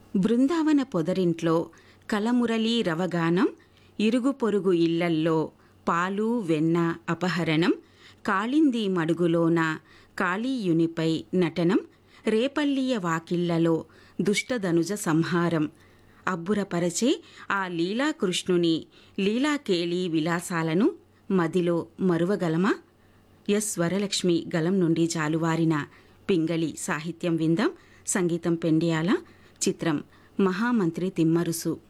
బృందావన పొదరింట్లో కలమురళీ రవగానం ఇరుగు పొరుగు ఇళ్లల్లో పాలు వెన్న అపహరణం కాళింది మడుగులోన కాళీయునిపై నటనం రేపల్లియ వాకిళ్లలో దుష్టధనుజ సంహారం అబ్బురపరచే ఆ లీలాకృష్ణుని లీలాకేళీ విలాసాలను మదిలో మరువగలమా ఎస్ వరలక్ష్మి గలం నుండి జాలువారిన పింగళి సాహిత్యం విందాం సంగీతం పెండియాల చిత్రం మహామంత్రి తిమ్మరుసు